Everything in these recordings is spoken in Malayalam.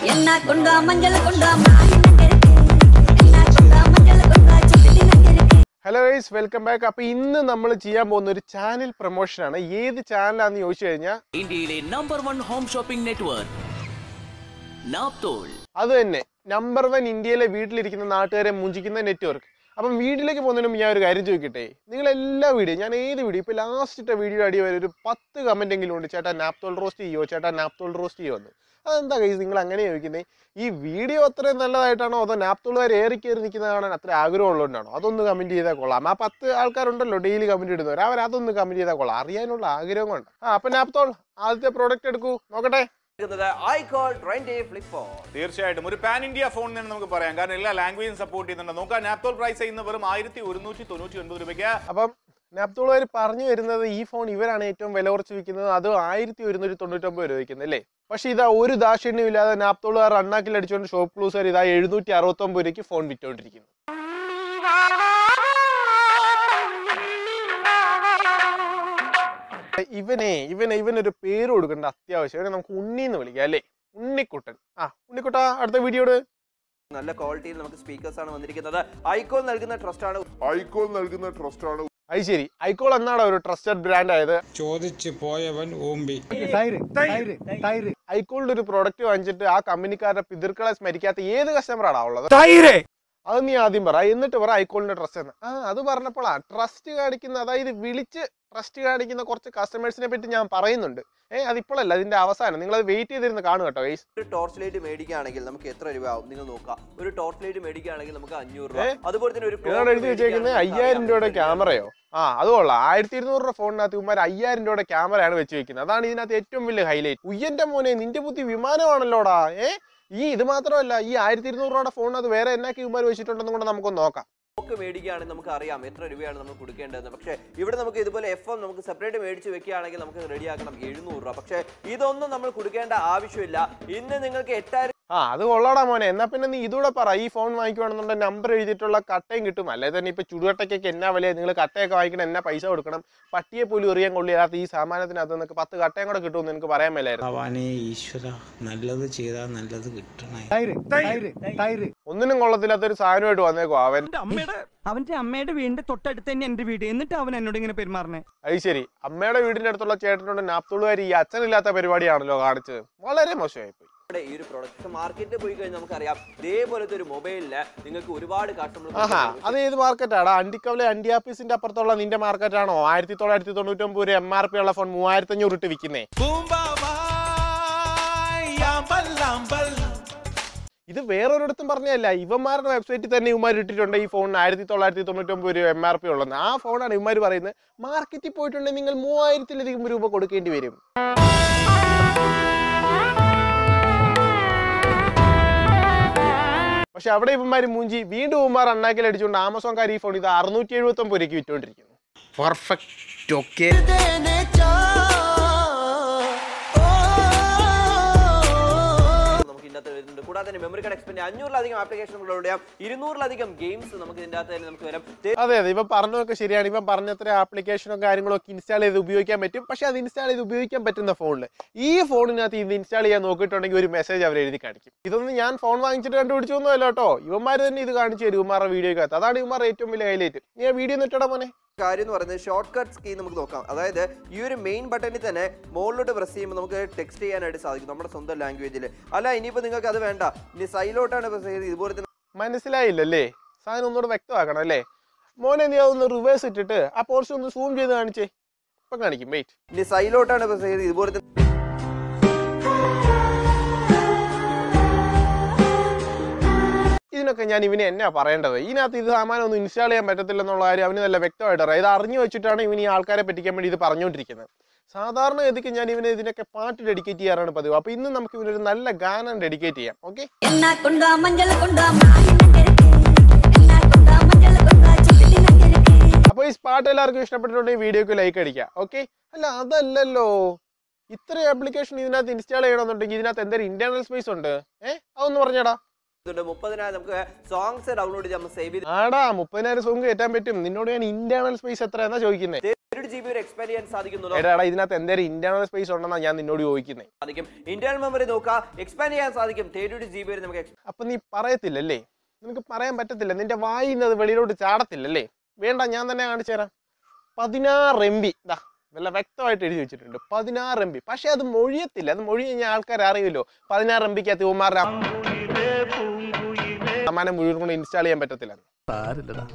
என்ன கொண்டா மஞ்சள் கொண்டா மாறி நங்க இருக்கு என்ன கொண்டா மஞ்சள் கொண்டா சுத்தி நங்க இருக்கு ഹലോ ഗൈസ് വെൽക്കം ബാക്ക് അപ്പൊ ഇന്ന് നമ്മൾ ചെയ്യാൻ പോകുന്ന ഒരു ചാനൽ പ്രൊമോഷൻ ആണ് ഏത് ചാനലാന്ന് ചോദിച്ചു കഴിഞ്ഞാൽ ഇന്ത്യയിലെ number one home shopping network Naaptol അത് തന്നെ നമ്പർ വൺ ഇന്ത്യയിലെ വീട്ടിലിരിക്കുന്ന നാട്ടുകാരെ മുഞ്ചിക്കുന്ന നെറ്റ്വർക്ക് അപ്പം വീട്ടിലേക്ക് പോകുന്നതിന് മുമ്പ് ഞാൻ ഒരു കാര്യം ചോദിക്കട്ടെ നിങ്ങൾ എല്ലാ വീഡിയോ ഞാൻ ഏത് വീഡിയോ ഇപ്പോൾ ലാസ്റ്റ് ഇട്ട വീഡിയോ അടി വരെ ഒരു പത്ത് കമന്റ് എങ്കിലും ഉണ്ട് ചേട്ടാ നാപ്തോൾ റോസ്റ്റ് ചെയ്യോ ചേട്ടാ നാപ്തോൾ റോസ്റ്റ് ചെയ്യോ എന്ന് അതെന്താ കൈസ് നിങ്ങൾ അങ്ങനെ ചോദിക്കുന്നത് ഈ വീഡിയോ അത്രയും നല്ലതായിട്ടാണോ അതോ നാപ്തോളുകാർ ഏറി കയറി നിൽക്കുന്നത് കാണാൻ അത്ര ആഗ്രഹമുള്ളതുകൊണ്ടാണോ അതൊന്ന് കമന്റ് ചെയ്താൽ കൊള്ളാം ആ പത്ത് ആൾക്കാരുണ്ടല്ലോ ഡെയിലി കമന്റ് ഇടുന്നവർ അവർ അതൊന്ന് കമന്റ് ചെയ്താൽ കൊള്ളാം അറിയാനുള്ള ആഗ്രഹം കൊണ്ട് ആ അപ്പം നാപ്തോൾ ആദ്യത്തെ പ്രോഡക്റ്റ് എടുക്കൂ നോക്കട്ടെ ഐകോൾ ട്രെൻഡി ഫ്ലിപ്പ് ഫോൺ തീർച്ചയായിട്ടും ഒരു പാൻ ഇന്ത്യ ഫോൺ തന്നെ നമുക്ക് പറയാം കാരണം എല്ലാ ലാംഗ്വേജും സപ്പോർട്ട് ചെയ്യുന്നുണ്ട് നോക്കാം നാപ്തോൾ പ്രൈസ് ചെയ്യുന്ന വെറും ആയിരത്തി ഒരുന്നൂറ്റി തൊണ്ണൂറ്റി ഒൻപത് രൂപയ്ക്ക് അപ്പം നാപ്തോളുകാർ പറഞ്ഞു വരുന്നത് ഈ ഫോൺ ഇവരാണ് ഏറ്റവും വില കുറച്ച് വിൽക്കുന്നത് അത് ആയിരത്തി ഒരുന്നൂറ്റി തൊണ്ണൂറ്റൊമ്പത് രൂപ വിൽക്കുന്നത് അല്ലേ പക്ഷേ ഇതാ ഒരു ദാക്ഷിണ്യം ഇല്ലാതെ നാപ്തോളുകാർ അണ്ണാക്കിൽ അടിച്ചുകൊണ്ട് ഷോപ്പ് ക്ലൂസർ ഇതാ എഴുന്നൂറ്റി അറുപത്തൊമ്പത് രൂപയ്ക്ക് ഫോൺ വിറ്റുകൊണ്ടിരിക്കുന്നു ഇവനെ ഇവനെ ഇവനൊരു പേര് കൊടുക്കേണ്ട അത്യാവശ്യം ഇവനെ നമുക്ക് ഉണ്ണി എന്ന് വിളിക്കാം അല്ലേ ഉണ്ണിക്കുട്ടൻ ആ ഉണ്ണിക്കുട്ടാ അടുത്ത വീഡിയോട് നല്ല ക്വാളിറ്റിയിൽ നമുക്ക് സ്പീക്കേഴ്സ് ആണ് വന്നിരിക്കുന്നത് ഐകോൾ നൽകുന്ന ട്രസ്റ്റ് ആണ് ഐക്കോൺ നൽകുന്ന ട്രസ്റ്റാണ് അത് ശരി ഐക്കോൾ എന്നാണ് ഒരു ട്രസ്റ്റഡ് ബ്രാൻഡ് ആയത് ചോദിച്ചു പോയവൻ ഓമ്പി ഐക്കോളിന്റെ ഒരു പ്രോഡക്റ്റ് വാങ്ങിച്ചിട്ട് ആ കമ്പനിക്കാരുടെ പിതൃക്കളെ സ്മരിക്കാത്ത ഏത് കസ്റ്റമറാണ് ഉള്ളത് അത് നീ ആദ്യം പറ എന്നിട്ട് പറ ഐക്കോളിന്റെ ട്രസ്റ്റ് എന്ന് ആ അത് പറഞ്ഞപ്പോഴാ ട്രസ്റ്റ് കാണിക്കുന്ന അതായത് വിളിച്ച് ട്രസ്റ്റ് കാണിക്കുന്ന കുറച്ച് കസ്റ്റമേഴ്സിനെ പറ്റി ഞാൻ പറയുന്നുണ്ട് ഏ അതിപ്പോഴല്ല അതിന്റെ അവസാനം നിങ്ങൾ അത് വെയിറ്റ് ചെയ്തിരുന്ന് കാണുക കേട്ടോ ഗൈസ് ഒരു ടോർച്ച് ലൈറ്റ് മേടിക്കുകയാണെങ്കിൽ നമുക്ക് എത്ര രൂപ ആവും നിങ്ങൾ നോക്കാം ഒരു ടോർച്ച് ലൈറ്റ് മേടിക്കുകയാണെങ്കിൽ നമുക്ക് അഞ്ഞൂറ് രൂപ ഏ? അതുപോലെ തന്നെ ഒരു ഇതിനോട് എഴുതി വെച്ചേക്കുന്നത് അയ്യായിരം രൂപയുടെ ക്യാമറയോ ആ അത് കൊള്ളാം ആയിരത്തി ഇരുന്നൂറ് രൂപ ഫോണിനകത്ത് ഇവന്മാർ അയ്യായിരം രൂപയുടെ ക്യാമറയാണ് വെച്ച് വെക്കുന്നത് അതാണ് ഇതിനകത്ത് ഏറ്റവും വലിയ ഹൈലൈറ്റ് ഉയ്യന്റെ മോനെ നിന്റെ ബുദ്ധി വിമാനമാണല്ലോടാ ഏ ഈ ഇത് മാത്രമല്ല ഈ ആയിരത്തി ഇരുന്നൂറ് രൂപയുടെ ഫോണിനകത്ത് വേറെ എന്നാക്കി ഇവന്മാർ വെച്ചിട്ടുണ്ടെന്നും കൂടെ നമുക്കൊന്ന് നോക്കാം നമുക്ക് മേടിക്കുകയാണെങ്കിൽ നമുക്ക് അറിയാം എത്ര രൂപയാണ് നമ്മൾ കൊടുക്കേണ്ടതെന്ന് പക്ഷേ ഇവിടെ നമുക്ക് ഇതുപോലെ എഫ് എം നമുക്ക് സെപ്പറേറ്റ് മേടിച്ച് വെക്കുകയാണെങ്കിൽ നമുക്ക് റെഡിയാക്കണം എഴുന്നൂറ് രൂപ പക്ഷേ ഇതൊന്നും നമ്മൾ കൊടുക്കേണ്ട ആവശ്യമില്ല ഇന്ന് നിങ്ങൾക്ക് എട്ടായിരം ആ അത് കൊള്ളാടാ മോനെ എന്നാ പിന്നെ നീ ഇതൂടെ പറ ഈ ഫോൺ വാങ്ങിക്കുവാണെന്നുണ്ടെങ്കിൽ നമ്പർ എഴുതിയിട്ടുള്ള കട്ടയും കിട്ടും അല്ലെ തന്നെ ഇപ്പൊ ചുടുകട്ടയ്ക്കൊക്കെ എന്നാ വില നിങ്ങൾ കട്ടയൊക്കെ വാങ്ങിക്കണം എന്നാ പൈസ കൊടുക്കണം പട്ടിയെ പോലും എറിയാൻ കൊള്ളിയാത്ത ഈ സാമാനത്തിനകത്ത് നിനക്ക് പത്ത് കട്ടയും കൂടെ കിട്ടുമെന്ന് എനിക്ക് പറയാൻ മേലായിരുന്നു ഭഗവാനെ ഈശ്വര നല്ലത് ചെയ്താൽ നല്ലത് കിട്ടണേ ഒന്നിനും കൊള്ളത്തില്ലാത്തൊരു സാധനമായിട്ട് വന്നേക്കോ അവൻ അവന്റെ അമ്മയുടെ അവന്റെ അമ്മയുടെ വീടിന്റെ തൊട്ടടുത്ത് തന്നെ എന്റെ വീട് എന്നിട്ട് അവൻ എന്നോട് ഇങ്ങനെ പെരുമാറണേ അത് ശരി അമ്മയുടെ വീടിന്റെ അടുത്തുള്ള ചേട്ടനോട് നാപ്തുള്ളുകാർ ഈ അച്ഛനില്ലാത്ത പരിപാടിയാണല്ലോ കാണിച്ചത് വളരെ മോശമായി പോയി ഇവിടെ ഈ ഒരു പ്രൊഡക്റ്റ് മാർക്കറ്റിൽ പോയി കഴിഞ്ഞാൽ നമുക്കറിയാം ഇതേപോലത്തെ ഒരു മൊബൈലില് നിങ്ങൾക്ക് ഒരുപാട് ആഹാ കസ്റ്റമർ അത് ഏത് മാർക്കറ്റാടാ അണ്ടിക്കവലെ അണ്ടി ആപ്പീസിന്റെ അപ്പുറത്തുള്ള നിന്റെ മാർക്കറ്റാണോ ആയിരത്തി തൊള്ളായിരത്തി തൊണ്ണൂറ്റൊമ്പത് ഒരു എം ആർ പി ഉള്ള ഫോൺ മൂവായിരത്തി അഞ്ഞൂറ് ഇട്ട് വിൽക്കുന്നേ ഇത് വേറൊരിടത്തും പറഞ്ഞല്ല ഇവന്മാരുടെ വെബ്സൈറ്റിൽ തന്നെ ഇവന്മാർ ഇട്ടിട്ടുണ്ട് ഈ ഫോണിന് ആയിരത്തി തൊള്ളായിരത്തി തൊണ്ണൂറ്റൊമ്പത് രൂപ എം ആർ പി ഉള്ളത് ആ ഫോണാണ് ഇവന്മാർ പറയുന്നത് മാർക്കറ്റിൽ പോയിട്ടുണ്ടെങ്കിൽ നിങ്ങൾ മൂവായിരത്തിലധികം രൂപ കൊടുക്കേണ്ടി വരും പക്ഷെ അവിടെ ഇവന്മാർ മൂഞ്ചി വീണ്ടും ഇവന്മാർ അണ്ണാക്കിൽ അടിച്ചുകൊണ്ട് ആമസോൺകാർ ഈ ഫോൺ ഇത് അറുന്നൂറ്റി എഴുപത്തി ഒമ്പത് രൂപയ്ക്ക് വിറ്റുകൊണ്ടിരിക്കുന്നു പെർഫെക്റ്റ് ഓക്കെ നമുക്ക് ഇതിന്റെ അകത്ത് വരുന്നുണ്ട് കൂടാതെ തന്നെ മെമ്മറി കാർഡ് എക്സ്പെൻഡ് അഞ്ഞൂറിലധികം ആപ്ലിക്കേഷനുകളുടെ ഇരുന്നൂറിലധികം ഗെയിംസ് നമുക്ക് ഇതിന്റെ അകത്ത് തന്നെ നമുക്ക് വരാം അതെ അതെ ഇവൻ പറഞ്ഞതൊക്കെ ശരിയാണ് ഇവൻ പറഞ്ഞത്ര ആപ്ലിക്കേഷനോ കാര്യങ്ങളോ ഒക്കെ ഇൻസ്റ്റാൾ ചെയ്ത് ഉപയോഗിക്കാൻ പറ്റും പക്ഷെ അത് ഇൻസ്റ്റാൾ ചെയ്ത് ഉപയോഗിക്കാൻ പറ്റുന്ന ഫോണിൽ ഈ ഫോണിനകത്ത് ഇത് ഇൻസ്റ്റാൾ ചെയ്യാൻ നോക്കിയിട്ടുണ്ടെങ്കിൽ ഒരു മെസ്സേജ് അവർ എഴുതി കാണിക്കും ഇതൊന്നും ഞാൻ ഫോൺ വാങ്ങിച്ചിട്ട് കണ്ടുപിടിച്ചൊന്നും അല്ല കേട്ടോ ഇവന്മാർ തന്നെ ഇത് കാണിച്ചു തരും ഇവന്മാരുടെ വീഡിയോക്കകത്ത് അതാണ് ഇവന്മാരുടെ ഏറ്റവും വലിയ ഹൈലൈറ്റ് നീ ആ വീഡിയോ നിട്ടടാ മോനെ കാര്യം എന്ന് പറയുന്നത് ഷോർട്ട് കട്ട് കീ നമുക്ക് നോക്കാം അതായത് ഈ ഒരു മെയിൻ ബട്ടണിൽ തന്നെ മുകളിലോട്ട് പ്രസ് ചെയ്യുമ്പോൾ നമുക്ക് ടെക്സ്റ്റ് ചെയ്യാനായിട്ട് സാധിക്കും നമ്മുടെ സ്വന്തം ലാംഗ്വേജിൽ അല്ല ഇനിയിപ്പോൾ നിങ്ങൾക്ക് അത് വേണ്ട ഇനി സൈലോട്ടാണ് പ്രസ് ചെയ്ത് ഇതുപോലെ തന്നെ മനസ്സിലായില്ലല്ലേ സാധനം ഒന്നുകൂടെ വ്യക്തമാക്കണം അല്ലേ മോനെ നീ അതൊന്ന് റിവേഴ്സ് ഇട്ടിട്ട് ആ പോർഷൻ ഒന്ന് സൂം ചെയ്ത് കാണിച്ചേ ഇപ്പം കാണിക്കും വെയിറ്റ് ഇനി സൈലോട്ടാണ് പ്രസ് ചെയ്ത് ഇതുപോലെ തന്നെ ഇതിനൊക്കെ ഞാൻ ഇവനെ എന്നാ പറയേണ്ടത് ഇതിനകത്ത് ഇത് സാമാനം ഒന്നും ഇൻസ്റ്റാൾ ചെയ്യാൻ പറ്റത്തില്ലെന്നുള്ള കാര്യം അവന് നല്ല വ്യക്തമായിട്ട് അറിയാം ഇത് അറിഞ്ഞു വെച്ചിട്ടാണ് ഇവൻ ഈ ആൾക്കാരെ പറ്റിക്കാൻ വേണ്ടി ഇത് പറഞ്ഞുകൊണ്ടിരിക്കുന്നത് സാധാരണ ഗതിക്ക് ഞാൻ ഇവനെ ഇതിനൊക്കെ പാട്ട് ഡെഡിക്കേറ്റ് ചെയ്യാറാണ് പതിവ് അപ്പൊ ഇന്ന് നമുക്ക് ഇവനൊരു നല്ല ഗാനം ഡെഡിക്കേറ്റ് ചെയ്യാം ഓക്കെ என்ன கொண்டா மஞ்சள் கொண்டா மாறி நங்க இருக்கு என்ன கொண்டா மஞ்சள் கொண்டா சுத்தி நங்க இருக்கு അപ്പൊ ഈ പാട്ട് എല്ലാവർക്കും ഇഷ്ടപ്പെട്ടിട്ടുണ്ടെങ്കിൽ വീഡിയോക്ക് ലൈക്ക് അടിക്കാം ഓക്കെ അല്ല അതല്ലല്ലോ ഇത്ര ആപ്ലിക്കേഷൻ ഇതിനകത്ത് ഇൻസ്റ്റാൾ ചെയ്യണമെന്നുണ്ടെങ്കിൽ ഇതിനകത്ത് എന്തെങ്കിലും ഇന്റേണൽ സ്പേസ് ഉണ്ട് ഏഹ് അതൊന്ന് പറഞ്ഞടാ ഇതുണ്ട് മുപ്പതിനായിരം നമുക്ക് സോങ്സ് ഡൗൺലോഡ് ചെയ്ത് നമ്മൾ സേവ് ചെയ്ത് ആടാ മുപ്പതിനായിരം സോങ് കയറ്റാൻ പറ്റും നിന്നോട് ഞാൻ ഇന്റേണൽ സ്പേസ് എത്ര എന്നാ ചോദിക്കുന്നത് ഒരു ഇരുപത്തെട്ട് ജി ബി വരെ എക്സ്പാൻഡ് ചെയ്യാൻ സാധിക്കുന്നുണ്ടോ എടാ എടാ ഇതിനകത്ത് എന്തെങ്കിലും ഇന്റർണൽ സ്പേസ് ഉണ്ടെന്നാ ഞാൻ നിന്നോട് ചോദിക്കുന്നത് സാധിക്കും ഇന്റർണൽ മെമ്മറി നോക്കുക എക്സ്പാൻഡ് ചെയ്യാൻ സാധിക്കും തേർട്ടി ജി ബി വരെ നമുക്ക് expand അപ്പൊ നീ പറയത്തില്ലല്ലേ നിനക്ക് പറയാൻ പറ്റത്തില്ല നിന്റെ വായിന്ന് അത് വെളിയിലോട്ട് ചാടത്തില്ലല്ലേ വേണ്ട ഞാൻ തന്നെ കാണിച്ചു തരാം പതിനാറ് എം ബി ഇതാ നല്ല വ്യക്തമായിട്ട് എഴുതി വെച്ചിട്ടുണ്ട് പതിനാറ് എം ബി പക്ഷെ അത് മൊഴിയത്തില്ല അത് മൊഴി കഴിഞ്ഞാൽ ആൾക്കാർ അറിയുമല്ലോ പതിനാറ് എം ബിക്കകത്ത് ഇവന്മാരുടെ സമാനം മുഴുവൻ കൊണ്ട് ഇൻസ്റ്റാൾ ചെയ്യാൻ പറ്റത്തില്ല സാരില്ലടാ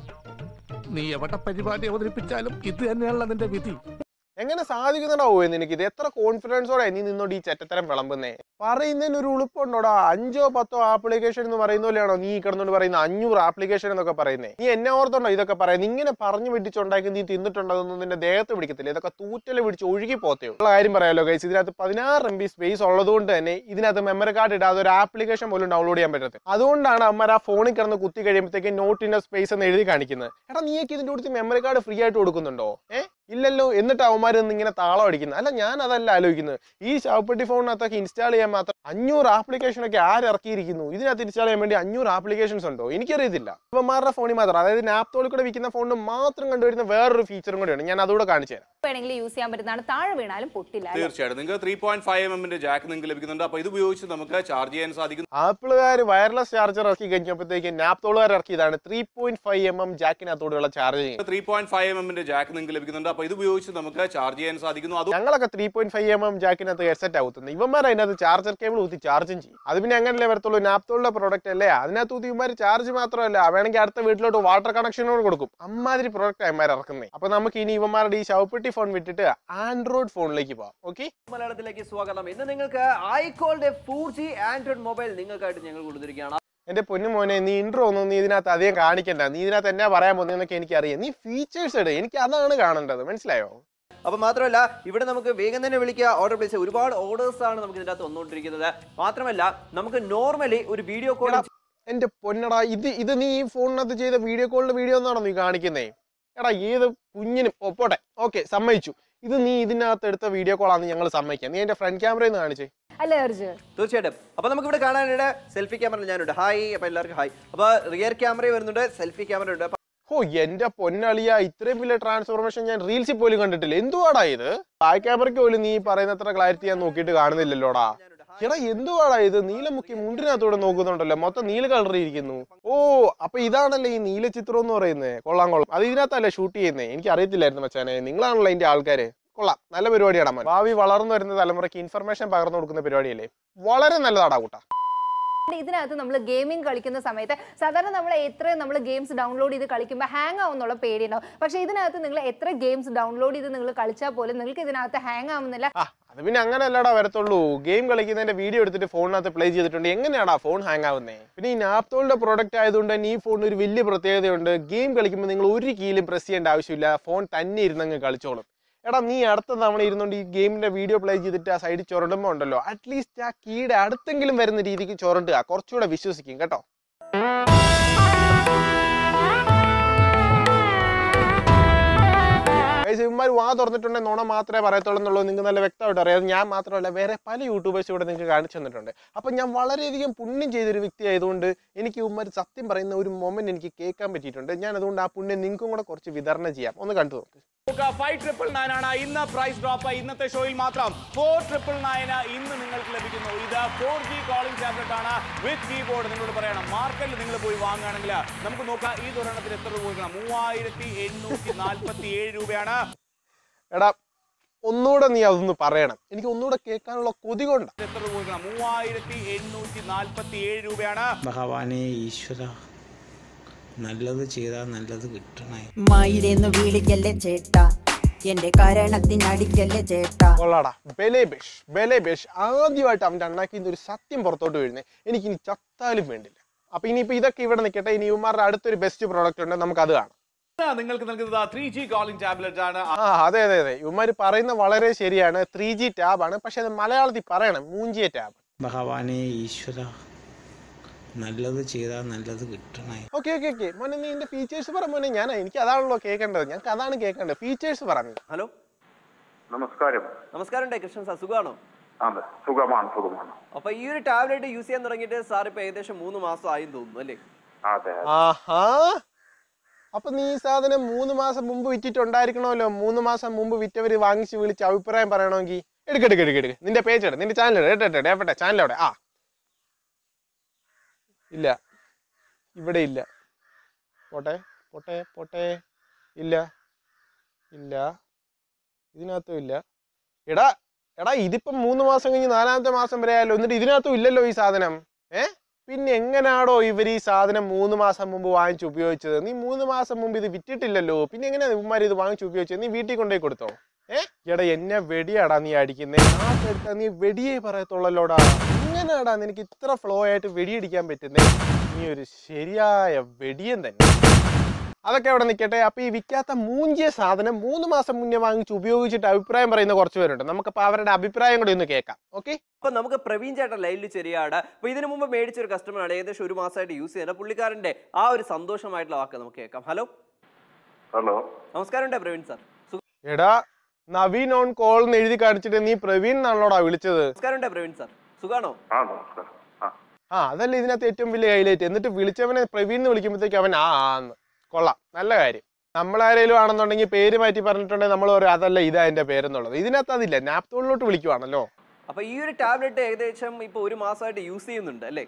നീ എവിടെ പരിപാടി അവതരിപ്പിച്ചാലും ഇത് തന്നെയാണല്ലോ നിന്റെ വിധി എങ്ങനെ സാധിക്കുന്നുണ്ടാവോ നിനക്ക് ഇത് എത്ര കോൺഫിഡൻസോടെ നീ നിന്നോട് ഈ ചെറ്റത്തരം വിളമ്പുന്നേ പറയുന്നതിന് ഒരു ഉളുപ്പുണ്ടോടാ അഞ്ചോ പത്തോ ആപ്ലിക്കേഷൻ എന്ന് പറയുന്ന പോലെയാണോ നീ ഈ കിടന്നോണ്ട് പറയുന്ന അഞ്ഞൂറ് ആപ്ലിക്കേഷൻ എന്നൊക്കെ പറയുന്നേ നീ എന്നെ ഓർത്തുണ്ടോ ഇതൊക്കെ പറയുന്നത് ഇങ്ങനെ പറഞ്ഞു വെട്ടിച്ചുണ്ടാക്കി നീ തിന്നിട്ടുണ്ടോന്നും നിന്റെ ദേഹത്ത് പിടിക്കത്തില്ല ഇതൊക്കെ തൂറ്റല് പിടിച്ച് ഒഴുകി പോത്തേ ഉള്ള കാര്യം പറയാലോ ഗൈസ് ഇതിനകത്ത് പതിനാറ് എം ബി സ്പേസ് ഉള്ളതുകൊണ്ട് തന്നെ ഇതിനകത്ത് മെമ്മറി കാർഡ് ഇടാതെ ഒരു ആപ്ലിക്കേഷൻ പോലും ഡൗൺലോഡ് ചെയ്യാൻ പറ്റത്തില്ല അതുകൊണ്ടാണ് അമ്മ ആ ഫോണിൽ കിടന്ന് കുത്തി കഴിയുമ്പോഴത്തേക്ക് നോട്ട് ഇൻ സ്പേസ് എന്ന് എഴുതി കാണിക്കുന്നത് എടാ നീയൊക്കെ ഇതിന്റെ കൂടുതൽ മെമ്മറി കാർഡ് ഫ്രീ ആയിട്ട് കൊടുക്കുന്നുണ്ടോ ഏഹ് ഇല്ലല്ലോ എന്നിട്ട് അവന്മാർ നിന്ന് ഇങ്ങനെ താളം അടിക്കുന്നത് അല്ല ഞാൻ അതല്ല ആലോചിക്കുന്നത് ഈ ശവപ്പെട്ടി ഫോണിനകത്തൊക്കെ ഇൻസ്റ്റാൾ ചെയ്യാൻ മാത്രം അഞ്ഞൂറ് ആപ്ലിക്കേഷൻ ഒക്കെ ആര് ഇറക്കിയിരിക്കുന്നു ഇതിനകത്ത് ഇൻസ്റ്റാൾ ചെയ്യാൻ വേണ്ടി അഞ്ഞൂറ് ആപ്ലിക്കേഷൻസ് ഉണ്ടോ എനിക്കറിയത്തില്ല ഇവന്മാരുടെ ഫോണിൽ മാത്രം അതായത് നാപ്തോളിൽ കൂടെ വിൽക്കുന്ന ഫോണിന് മാത്രം കണ്ടുവരുന്ന വേറൊരു ഫീച്ചറും കൂടെയാണ് ഞാൻ അതുകൂടെ കാണിച്ചു തരാം വേണമെങ്കിൽ യൂസ് ചെയ്യാൻ പറ്റുന്നതാണ് താഴെ വീണാലും പൊട്ടില്ല അല്ലേ? തീർച്ചയായിട്ടും നിങ്ങൾക്ക് ത്രീ പോയിന്റ് ഫൈവ് എം എമ്മിന്റെ ജാക്ക് നിങ്ങൾക്ക് ലഭിക്കുന്നുണ്ട് അപ്പോൾ ഇത് ഉപയോഗിച്ച് നമുക്ക് ചാർജ് ചെയ്യാൻ സാധിക്കും ആപ്പിളുകാർ വയർലെസ് ചാർജർ ഇറക്കി കഴിഞ്ഞപ്പോഴത്തേക്ക് നാപ്തോളുകാർ ഇറക്കിയതാണ് three point five M M ജാക്കിനകത്തോടെയുള്ള charging three point five M എമ്മിന്റെ ജാക്ക് നിങ്ങൾക്ക് ലഭിക്കുന്നുണ്ട് അപ്പോൾ ഇത് ഉപയോഗിച്ച് നമുക്ക് ചാർജ് ചെയ്യാൻ സാധിക്കുന്നു അത് ഞങ്ങളൊക്കെ three point five M M ജാക്കിനകത്ത് ഹെഡ്സെറ്റ് ആവുന്നത് ഇവന്മാർ അതിനകത്ത് ചാർജർ കേബിൾ ഊത്തി ചാർജും ചെയ്യും അത് പിന്നെ അങ്ങനല്ലേ വരത്തുള്ളൂ നാപ്തോളിന്റെ പ്രോഡക്റ്റ് അല്ലേ അതിനകത്ത് ഊത്തി ഇവന്മാർ ചാർജ് മാത്രമല്ല വേണമെങ്കിൽ അടുത്ത വീട്ടിലോട്ട് വാട്ടർ കണക്ഷനോട് കൊടുക്കും അമ്മാതിരി പ്രോഡക്റ്റ് ഇവന്മാർ ഇറക്കുന്നത് അപ്പൊ നമുക്ക് ഇനി ഇവന്മാരുടെ ഈ ശവപ്പെട്ടി ഫോൺ വിട്ടിട്ട് ആൻഡ്രോയിഡ് ഫോണിലേക്ക് പോവാം ഓക്കെ മലയാളത്തിലേക്ക് സ്വാഗതം ഇന്ന് നിങ്ങൾക്ക് ഐക്കോളുടെ ഫോർ ജി ആൻഡ്രോയിഡ് മൊബൈൽ നിങ്ങൾക്കായിട്ട് ഞങ്ങൾ കൊടുത്തിരിക്കുകയാണ് എന്റെ പൊന്നു മോനെ നീ ഇൻട്രോ ഒന്നും നീ ഇതിനകത്ത് അധികം കാണിക്കണ്ട നീ ഇതിനകത്ത് എന്നാ പറയാൻ പോകുന്നതെന്നൊക്കെ എനിക്കറിയാം നീ ഫീച്ചേഴ്സ് ഇട് എനിക്ക് അതാണ് കാണേണ്ടത് മനസ്സിലായോ അപ്പൊ മാത്രമല്ല ഇവിടെ നമുക്ക് വേഗം തന്നെ വിളിക്കുക ഓർഡർ പ്ലേസ് ഒരുപാട് ഓർഡേഴ്സ് ആണ് നമുക്ക് ഇതിനകത്ത് വന്നുകൊണ്ടിരിക്കുന്നത് മാത്രമല്ല നമുക്ക് നോർമലി ഒരു വീഡിയോ കോൾ എന്റെ പൊന്നടാ ഇത് ഇത് നീ ഈ ഫോണിനകത്ത് ചെയ്ത വീഡിയോ കോളിന്റെ വീഡിയോ എന്നാണോ നീ കാണിക്കുന്നേ എടാ ഏത് കുഞ്ഞിനും ഓ, പോട്ടെ ഓക്കെ സമ്മതിച്ചു ഇത് നീ ഇതിനകത്ത് എടുത്ത വീഡിയോ കോളാന്ന് ഞങ്ങൾ സമ്മതിക്കാം നീ എന്റെ ഫ്രണ്ട് ക്യാമറയിൽ നിന്ന് കാണിച്ചേ അല്ലേ അർജുൻ തീർച്ചയായിട്ടും അപ്പൊ നമുക്ക് ഇവിടെ കാണാനായിട്ട് സെൽഫി ക്യാമറ ഞാനുണ്ട് ഹായ് അപ്പൊ എല്ലാവർക്കും ഹായ് അപ്പൊ റിയർ ക്യാമറ വരുന്നുണ്ട് സെൽഫി ക്യാമറ ഉണ്ട് അപ്പൊ ഓ എന്റെ പൊന്നളിയ ഇത്രയും വലിയ ട്രാൻസ്ഫോർമേഷൻ ഞാൻ റീൽസിൽ പോലും കണ്ടിട്ടില്ല എന്തുവാടാ ഇത് ബാക്ക് ക്യാമറയ്ക്ക് പോലും നീ പറയുന്ന അത്ര ക്ലാരിറ്റി ഞാൻ നോക്കിയിട്ട് കാണുന്നില്ലല്ലോടാ എടാ എന്തുവാടാ ഇത് നീലമുക്കി മുണ്ടിനകത്തൂടെ നോക്കുന്നുണ്ടല്ലോ മൊത്തം നീല കളർ ഇരിക്കുന്നു ഓ അപ്പൊ ഇതാണല്ലേ ഈ നീല ചിത്രം എന്ന് പറയുന്നത് കൊള്ളാം കൊള്ളാം അത് ഇതിനകത്തല്ലേ ഷൂട്ട് ചെയ്യുന്നത് എനിക്ക് അറിയത്തില്ലായിരുന്നു മച്ചാനെ നിങ്ങളാണല്ലോ അതിന്റെ ആൾക്കാര് കൊള്ളാം നല്ല പരിപാടിയാണ് അമ്മ ഭാവി വളർന്നു വരുന്ന തലമുറയ്ക്ക് ഇൻഫർമേഷൻ പകർന്നു കൊടുക്കുന്ന പരിപാടിയല്ലേ വളരെ നല്ലതാടാ കൂട്ടാ ഇതിനകത്ത് നമ്മൾ ഗെയിമിംഗ് കളിക്കുന്ന സമയത്ത് സാധാരണ നമ്മൾ എത്ര നമ്മൾ ഗെയിംസ് ഡൗൺലോഡ് ചെയ്ത് കളിക്കുമ്പോൾ ഹാങ് ആവുന്നുള്ള പേടിയുണ്ടാവും പക്ഷേ ഇതിനകത്ത് നിങ്ങൾ എത്ര ഗെയിംസ് ഡൗൺലോഡ് ചെയ്ത് നിങ്ങൾ കളിച്ചാൽ പോലും നിങ്ങൾക്ക് ഇതിനകത്ത് ഹാങ് ആവുന്നില്ല ആ അത് പിന്നെ അങ്ങനെ അല്ലടാ വരത്തുള്ളൂ ഗെയിം കളിക്കുന്നതിന്റെ വീഡിയോ എടുത്തിട്ട് ഫോണിനകത്ത് പ്ലേ ചെയ്തിട്ടുണ്ട് എങ്ങനെയാടാ ഫോൺ ഹാങ് ആവുന്നേ പിന്നെ ഈ നാപ്തോളിന്റെ പ്രോഡക്റ്റ് ആയതുകൊണ്ട് തന്നെ ഈ ഫോണിന് ഒരു വലിയ പ്രത്യേകതയുണ്ട് ഗെയിം കളിക്കുമ്പോൾ നിങ്ങൾ ഒരു കീലും പ്രസ് ചെയ്യേണ്ട ആവശ്യമില്ല ഫോൺ തന്നെ ഇരുന്നങ്ങ് കളിച്ചോളും എടാ നീ അടുത്ത തവണ ഇരുന്നുകൊണ്ട് ഈ ഗെയിമിന്റെ വീഡിയോ പ്ലേ ചെയ്തിട്ട് ആ സൈഡിൽ ചുരണ്ടുമ്പോൾ ഉണ്ടല്ലോ അറ്റ്ലീസ്റ്റ് ആ കീയുടെ അടുത്തെങ്കിലും വരുന്ന രീതിക്ക് ചുരണ്ടുക കുറച്ചുകൂടെ വിശ്വസിക്കും കേട്ടോ ഇവന്മാർ വാ തുറന്നിട്ടുണ്ടെങ്കിൽ നുണ മാത്രമേ പറയത്തുള്ളൂ എന്നുള്ളത് നിങ്ങൾക്ക് നല്ല വ്യക്തമായിട്ട് അറിയാം അത് ഞാൻ മാത്രമല്ല വേറെ പല യൂട്യൂബേഴ്സ് ഇവിടെ നിങ്ങൾക്ക് കാണിച്ചു തന്നിട്ടുണ്ട് അപ്പം ഞാൻ വളരെയധികം പുണ്യം ചെയ്തൊരു വ്യക്തി ആയതുകൊണ്ട് എനിക്ക് ഇവന്മാർ സത്യം പറയുന്ന ഒരു മൊമെന്റ് എനിക്ക് കേൾക്കാൻ പറ്റിയിട്ടുണ്ട് ഞാൻ അതുകൊണ്ട് ആ പുണ്യം നിങ്ങൾക്കും കൂടെ കുറച്ച് വിതരണം ചെയ്യാം ഒന്ന് കണ്ടു നോക്ക് ഫൈവ് ട്രിപ്പിൾ നയൻ ആണ് ഇന്ന് പ്രൈസ് ഡ്രോപ്പ് ഇന്നത്തെ ഷോയിൽ മാത്രം ഫോർ ട്രിപ്പിൾ നയൻ ഇന്ന് നിങ്ങൾക്ക് ലഭിക്കുന്നു ഇത് ഫോർ ജി കോളിംഗ് ടാബ്ലറ്റ് ആണ് വിത്ത് കീബോർഡ് നിങ്ങളോട് പറയണം മാർക്കറ്റിൽ നിങ്ങൾ പോയി വാങ്ങുകയാണെങ്കിൽ നമുക്ക് നോക്കാം ഈ ഒരെണ്ണത്തിന് എത്ര രൂപ കൊടുക്കണം മൂവായിരത്തി എണ്ണൂറ്റി നാൽപ്പത്തി ഏഴ് രൂപയാണ് എടാ ഒന്നുകൂടെ നീ അതൊന്ന് പറയണം എനിക്ക് ഒന്നുകൂടെ കേൾക്കാനുള്ള കൊതി കൊണ്ടാ എത്ര രൂപ കൊടുക്കണം മൂവായിരത്തി എണ്ണൂറ്റി നാൽപ്പത്തി ഏഴ് രൂപയാണ് ഭഗവാനെ ഈശ്വര നല്ലത് ചെയ്താൽ നല്ലത് കിട്ടണേ മായിരെന്ന് വിളിക്കല്ലേ ചേട്ടാ എന്റെ കാരണത്തിനടിക്കല്ലേ ചേട്ടാ കൊള്ളാടാ ബെലേബേഷ് ബെലേബേഷ് ആദ്യമായിട്ട് അവൻ്റെ അണ്ണാക്കിൽ നിന്ന് ഒരു സത്യം പുറത്തോട്ട് വീഴുന്നേ എനിക്ക് ഇനി ചത്താലും വേണ്ടില്ല അപ്പൊ ഇനിയിപ്പോ ഇതൊക്കെ ഇവിടെ നിൽക്കട്ടെ ഇനി ഇവന്മാരുടെ അടുത്തൊരു ബെസ്റ്റ് പ്രോഡക്റ്റ് ഉണ്ട് നമുക്ക് അത് കാണാം ഇന്ന് നിങ്ങൾക്ക് നൽകുന്നത് ത്രീ ജി കോളിംഗ് ടാബ്ലറ്റ് ആണ് ആ അതെ അതെ അതെ ഇവന്മാർ പറയുന്ന വളരെ ശരിയാണ് ത്രീ ജി ടാബ് ആണ് പക്ഷെ അത് മലയാളത്തിൽ പറയണം മൂഞ്ചിയ ടാബ് ഭഗവാനെ ഈശ്വര നല്ലത് ചെയ്താൽ നല്ലത് കിട്ടണേ ഓക്കെ ഓക്കെ ഓക്കെ മോനെ നീ ഇതിന്റെ ഫീച്ചേഴ്സ് പറ മോനെ ഞാൻ എനിക്ക് അതാണല്ലോ കേൾക്കേണ്ടത് ഞങ്ങൾക്ക് അതാണ് കേൾക്കേണ്ടത് ഫീച്ചേഴ്സ് പറഞ്ഞു ഹലോ നമസ്കാരം നമസ്കാരം ഡേ കൃഷ്ണൻ സാർ സുഖമാണോ അതെ സുഖമാണ് സുഖമാണ് അപ്പൊ ഈ ഒരു ടാബ്ലറ്റ് യൂസ് ചെയ്യാൻ തുടങ്ങിയിട്ട് സാർ ഇപ്പൊ ഏകദേശം മൂന്ന് മാസം ആയി തോന്നുന്നു അല്ലേ അതെ അതെ. ആഹാ അപ്പൊ നീ ഈ സാധനം മൂന്ന് മാസം മുമ്പ് വിറ്റിട്ടുണ്ടായിരിക്കണമല്ലോ മൂന്ന് മാസം മുമ്പ് വിറ്റവര് വാങ്ങിച്ച് വിളിച്ച് അഭിപ്രായം പറയണമെങ്കിൽ എടുക്ക് എടുക്ക് എടുക്ക് എടുക്ക് നിന്റെ പേജ് എടു നിന്റെ ചാനൽ എടു എടു എവിടെ ചാനൽ എവിടെ ആ ഇല്ല ഇവിടെ ഇല്ല പോട്ടെ പോട്ടെ പോട്ടെ ഇല്ല ഇല്ല ഇതിനകത്തും ഇല്ല എടാ എടാ ഇതിപ്പം മൂന്ന് മാസം കഴിഞ്ഞ് നാലാമത്തെ മാസം വരെ ആയല്ലോ എന്നിട്ട് ഇതിനകത്തും ഇല്ലല്ലോ ഈ സാധനം ഏ പിന്നെ എങ്ങനാടോ ഇവർ ഈ സാധനം മൂന്ന് മാസം മുമ്പ് വാങ്ങിച്ച് ഉപയോഗിച്ചത് നീ മൂന്ന് മാസം മുമ്പ് ഇത് വിറ്റിട്ടില്ലല്ലോ പിന്നെ എങ്ങനെയാ ഇവന്മാർ ഇത് വാങ്ങിച്ച് ഉപയോഗിച്ചത് നീ വീട്ടിൽ കൊണ്ടുപോയി കൊടുത്തോ ഏ എടാ എന്നെ വെടിയാടാ നീ അടിക്കുന്നേ നാട്ടെടുത്താ നീ വെടിയേ പറയത്തുള്ളല്ലോടാ എങ്ങനെയാടാ നിനക്ക് ഇത്ര ഫ്ലോ ആയിട്ട് വെടിയടിക്കാൻ പറ്റുന്നേ നീ ഒരു ശരിയായ വെടിയൻ തന്നെ അതൊക്കെ അവിടെ നിൽക്കട്ടെ അപ്പൊ ഈ വിൽക്കാത്ത മൂഞ്ചിയ സാധനം മൂന്ന് മാസം മുന്നേ വാങ്ങിച്ച് ഉപയോഗിച്ചിട്ട് അഭിപ്രായം പറയുന്ന കുറച്ച് പേരുണ്ട് നമുക്കപ്പോൾ അവരുടെ അഭിപ്രായം കൂടി ഒന്ന് കേൾക്കാം ഓക്കെ അപ്പൊ നമുക്ക് പ്രവീൺ ചേട്ടൻ ലൈനിൽ ചെറിയാണ് അപ്പൊ ഇതിനു മുമ്പ് മേടിച്ച ഒരു കസ്റ്റമറാണ് ഏകദേശം ഒരു മാസമായിട്ട് യൂസ് ചെയ്യുന്നത് പുള്ളിക്കാരന്റെ ആ ഒരു സന്തോഷമായിട്ടുള്ള വാക്ക് നമുക്ക് കേൾക്കാം ഹലോ ഹലോ നമസ്കാരം ഉണ്ട് പ്രവീൺ സാർ എടാ നവീൻ ഓൺ കോൾ എന്ന് എഴുതി കാണിച്ചിട്ട് നീ പ്രവീൺ എന്നാണല്ലോടാ വിളിച്ചത് നമസ്കാരം ഉണ്ട് പ്രവീൺ സാർ സുഖാണോ ആ നമസ്കാരം ആ ആ അതല്ലേ ഇതിനകത്ത് ഏറ്റവും വലിയ ഹൈലൈറ്റ് എന്നിട്ട് വിളിച്ചവനെ പ്രവീൺ എന്ന് വിളിക്കുമ്പോഴത്തേക്ക് അവൻ ആ ആന്ന് കൊള്ളാം നല്ല കാര്യം നമ്മളാരേലും ആണെന്നുണ്ടെങ്കിൽ പേര് മാറ്റി പറഞ്ഞിട്ടുണ്ടെങ്കിൽ നമ്മൾ പറയും അതല്ല ഇതാ എന്റെ പേരെന്നുള്ളത് ഇതിനകത്ത് അതില്ല നാപ്തോളിലോട്ട് വിളിക്കുവാണല്ലോ അപ്പൊ ഈ ഒരു ടാബ്ലറ്റ് ഏകദേശം ഇപ്പൊ ഒരു മാസമായിട്ട് യൂസ് ചെയ്യുന്നുണ്ട് അല്ലേ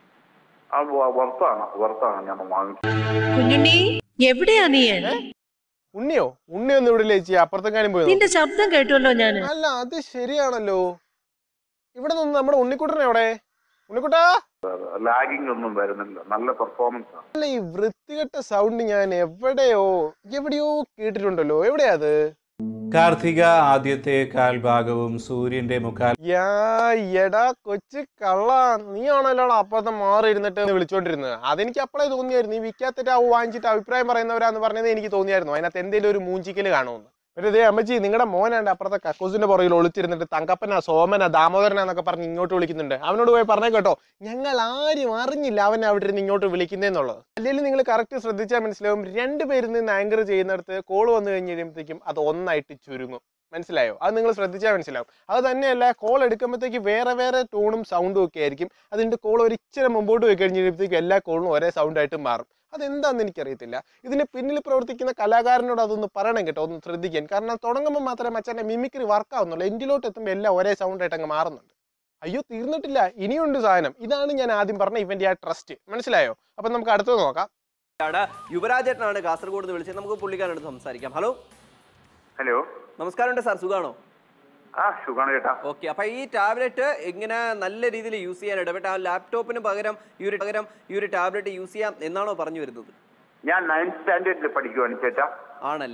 ആ വ- വർത്താണ് വർത്താണ് ഞാൻ വാങ്ങിച്ചത് കുഞ്ഞുണ്ണി എവിടെയാ നീ ഉണ്ണിയോ ഉണ്ണി ഒന്നും ഇവിടെ ചേച്ചി അപ്പുറത്തെങ്ങാനും പോയി നിന്റെ ശബ്ദം കേട്ടുവല്ലോ ഞാൻ നോക്ക്. അല്ല അത് ശരിയാണല്ലോ ഇവിടെ നിന്ന് നമ്മുടെ ഉണ്ണിക്കുട്ടനെ എവിടെ ഉണ്ണിക്കുട്ടാ ലാഗിങ് ഒന്നും വരുന്നില്ല നല്ല പെർഫോമൻസ് ആണ് അല്ല ഈ വൃത്തികെട്ട സൗണ്ട് ഞാൻ എവിടെയോ എവിടെയോ കേട്ടിട്ടുണ്ടല്ലോ എവിടെയാ അത് കാർത്തിക ആദ്യത്തെ കാൽഭാഗവും സൂര്യന്റെ മുക്കാൽ യാ എടാ കൊച്ചു കള്ള നീ ആണല്ലോ അപ്പുറത്തെ മാറി ഇരുന്നിട്ട് വിളിച്ചോണ്ടിരുന്നത് അതെനിക്ക് അപ്പോഴേ തോന്നിയായിരുന്നു ഈ വിൽക്കാത്തിട്ട് വാങ്ങിച്ചിട്ട് അഭിപ്രായം പറയുന്നവരാന്ന് പറഞ്ഞത് എനിക്ക് തോന്നിയായിരുന്നു അതിനകത്ത് എന്തെങ്കിലും ഒരു മൂഞ്ചിക്കല് കാണുമെന്ന് ഒരു ഇതേ അമ്മച്ചി നിങ്ങളുടെ മോനാണ്ട് അപ്പുറത്തെ കക്കൂസിന്റെ പുറകിൽ ഒളിച്ചിരുന്നിട്ട് തങ്കപ്പന സോമന ദാമോദരന എന്നൊക്കെ പറഞ്ഞ് ഇങ്ങോട്ട് വിളിക്കുന്നുണ്ട് അവനോട് പോയി പറഞ്ഞേ കേട്ടോ ഞങ്ങൾ ആരും അറിഞ്ഞില്ല അവൻ അവിടെ ഇരുന്ന് ഇങ്ങോട്ട് വിളിക്കുന്നതെന്നുള്ളത് അല്ലെങ്കിൽ നിങ്ങൾ കറക്റ്റ് ശ്രദ്ധിച്ചാൽ മനസ്സിലാവും രണ്ടുപേരിൽ നിന്ന് ആങ്കർ ചെയ്യുന്നിടത്ത് കോൾ വന്നു കഴിഞ്ഞ് കഴിയുമ്പോഴത്തേക്കും അത് ഒന്നായിട്ട് ചുരുങ്ങും മനസ്സിലായോ അത് നിങ്ങൾ ശ്രദ്ധിച്ചാൽ മനസ്സിലാവും അത് തന്നെയല്ല കോൾ എടുക്കുമ്പോഴത്തേക്ക് വേറെ വേറെ ടോണും സൗണ്ടും ഒക്കെ ആയിരിക്കും അതിൻ്റെ കോൾ ഒരു ഇച്ചിരി മുമ്പോട്ട് പോയി കഴിഞ്ഞ് കഴിയുമ്പോഴത്തേക്കും എല്ലാ കോളും ഒരേ സൗണ്ട് ആയിട്ട് മാറും അതെന്താണെന്ന് എനിക്കറിയത്തില്ല ഇതിന് പിന്നിൽ പ്രവർത്തിക്കുന്ന കലാകാരനോട് അതൊന്ന് പറയണം കേട്ടോ ഒന്ന് ശ്രദ്ധിക്കാൻ കാരണം തുടങ്ങുമ്പോൾ മാത്രമേ മച്ചാൻ്റെ മിമിക്രി വർക്ക് ആവുന്നുള്ളൂ എൻഡിലോട്ട് എത്തുമ്പോൾ എല്ലാം ഒരേ സൗണ്ട് ആയിട്ട് അങ്ങ് മാറുന്നുണ്ട് അയ്യോ തീർന്നിട്ടില്ല ഇനിയുണ്ട് സാധനം ഇതാണ് ഞാൻ ആദ്യം പറഞ്ഞ ഇവന്റെ ആ ട്രസ്റ്റ് മനസ്സിലായോ അപ്പൊ നമുക്ക് അടുത്തത് നോക്കാം ആണ് യുവരാജേട്ടനാണ് കാസർഗോഡ് നിന്ന് വിളിച്ചത് നമുക്ക് പുള്ളിക്കാരോട് സംസാരിക്കാം ഹലോ ഹലോ നമസ്കാരം ഉണ്ട് സാർ സുഖാണോ ആ സുഖാണ് ചേട്ടാ ഓക്കെ അപ്പൊ ഈ ടാബ്ലറ്റ് ഇങ്ങനെ നല്ല രീതിയിൽ യൂസ് ചെയ്യാൻ ഇടപെട്ട് ആ ലാപ്ടോപ്പിന് പകരം ഈ ഒരു പകരം ഈ ഒരു ടാബ്ലറ്റ് യൂസ് ചെയ്യാം എന്നാണോ പറഞ്ഞു വരുന്നത് ഞാൻ നയൻത് സ്റ്റാൻഡേർഡിൽ പഠിക്കുവാണ് ചേട്ടാ ആണല്ലേ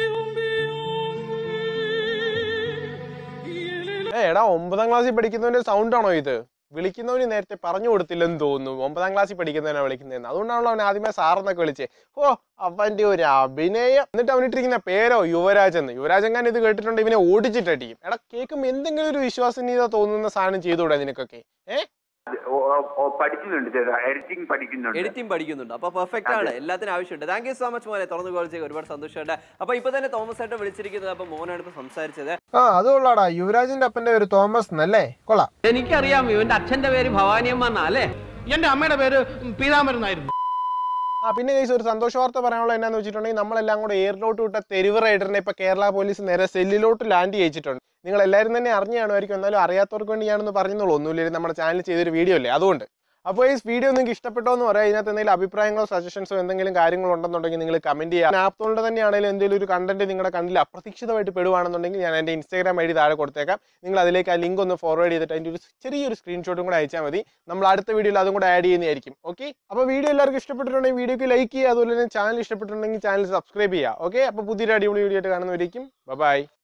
ഏ എടാ ഒമ്പതാം ക്ലാസ്സിൽ പഠിക്കുന്നവന്റെ സൗണ്ട് ആണോ ഇത് വിളിക്കുന്നവന് നേരത്തെ പറഞ്ഞു കൊടുത്തില്ലെന്ന് തോന്നുന്നു ഒമ്പതാം ക്ലാസ്സിൽ പഠിക്കുന്നവനാണ് വിളിക്കുന്നതെന്ന് അതുകൊണ്ടാണല്ലോ അവൻ ആദ്യമേ സാറെന്നൊക്കെ വിളിച്ചേ ഓ അവന്റെ ഒരു അഭിനയം എന്നിട്ട് അവനിട്ടിരിക്കുന്ന പേരോ യുവരാജ് എന്ന് യുവരാജൻ ഇത് കേട്ടിട്ടുണ്ട് ഇവനെ ഓടിച്ചിട്ടടിക്കും എടാ കേൾക്കുമ്പോൾ എന്തെങ്കിലും ഒരു വിശ്വാസനീയത തോന്നുന്ന സാധനം ചെയ്തുകൂടെ നിനക്കൊക്കെ ഏ ഓ, ഓ, ഓ, പഠിക്കുന്നുണ്ട് ചേട്ടാ എഡിറ്റിംഗ് പഠിക്കുന്നുണ്ട് എഡിറ്റിംഗ് പഠിക്കുന്നുണ്ട് അപ്പൊ പെർഫെക്റ്റ് ആണ് എല്ലാത്തിനും ആവശ്യമുണ്ട് താങ്ക് യു സോ മച്ച് മോനെ തുറന്നു കോളിച്ച് ഒരുപാട് സന്തോഷമുണ്ട് അപ്പൊ ഇപ്പൊ തന്നെ തോമസ് ഏട്ടൻ വിളിച്ചിരിക്കുന്നത് അപ്പൊ മോനാണ് ഇപ്പൊ സംസാരിച്ചത് ആ അത് കൊള്ളാടാ യുവരാജിന്റെ അപ്പന്റെ ഒരു തോമസ് എന്നല്ലേ കൊള്ളാം എനിക്കറിയാം ഇവന്റെ അച്ഛന്റെ പേര് ഭവാനിയമ്മ എന്നാ അല്ലേ എന്റെ അമ്മയുടെ പേര് പീതാമരനായിരുന്നു ആ പിന്നെ കേസ് ഒരു സന്തോഷ വാർത്ത പറയാനുള്ള എന്നാന്ന് വെച്ചിട്ടുണ്ടെങ്കിൽ നമ്മളെല്ലാം കൂടെ എയറിലോട്ട് വിട്ട തെരുവ് റൈഡറിനെ ഇപ്പൊ കേരള പോലീസ് നേരെ സെല്ലിലോട്ട് ലാൻഡ് ചെയ്യിച്ചിട്ടുണ്ട് നിങ്ങൾ എല്ലാവരും തന്നെ അറിഞ്ഞു കാണുമായിരിക്കും എന്നാലും അറിയാത്തവർക്ക് വേണ്ടി ഞാനൊന്ന് പറഞ്ഞോളൂ ഒന്നുമില്ല നമ്മുടെ ചാനൽ ചെയ്തൊരു വീഡിയോ അല്ലേ അതുകൊണ്ട് അപ്പോൾ ഈ വീഡിയോ നിങ്ങൾക്ക് ഇഷ്ടപ്പെട്ടോ എന്ന് പറയാം ഇതിനകത്ത് എന്തെങ്കിലും അഭിപ്രായങ്ങളോ സജഷൻസോ എന്തെങ്കിലും കാര്യങ്ങളോ ഉണ്ടെന്നുണ്ടെങ്കിൽ നിങ്ങൾ കമന്റ് ചെയ്യുക ആപ്തുകൊണ്ട് തന്നെയാണെങ്കിലും എന്തെങ്കിലും ഒരു കണ്ടന്റ് നിങ്ങളുടെ കണ്ടിൽ അപ്രതീക്ഷിതമായിട്ട് പെടുവാണെന്നുണ്ടെങ്കിൽ ഞാൻ എൻ്റെ ഇൻസ്റ്റാഗ്രാം ഐ ഡി താഴെ കൊടുത്തേക്കാം നിങ്ങൾ അതിലേക്ക് ആ ലിങ്ക് ഒന്ന് ഫോർവേഡ് ചെയ്തിട്ട് അതിൻ്റെ ഒരു ചെറിയൊരു സ്ക്രീൻഷോട്ടും കൂടെ അയച്ചാൽ മതി നമ്മൾ അടുത്ത വീഡിയോയിൽ അതും കൂടെ ആഡ് ചെയ്യുന്നതായിരിക്കും ഓക്കെ അപ്പോൾ വീഡിയോ എല്ലാവർക്കും ഇഷ്ടപ്പെട്ടിട്ടുണ്ടെങ്കിൽ വീഡിയോക്ക് ലൈക്ക് ചെയ്യുക അതുപോലെ തന്നെ ചാനൽ ഇഷ്ടപ്പെട്ടിട്ടുണ്ടെങ്കിൽ ചാനൽ സബ്സ്ക്രൈബ് ചെയ്യുക ഓക്കെ അപ്പോൾ പുതിയൊരു അടിപൊളി വീഡിയോ ആയിട്ട് കാണുന്നവരേക്കും ബൈ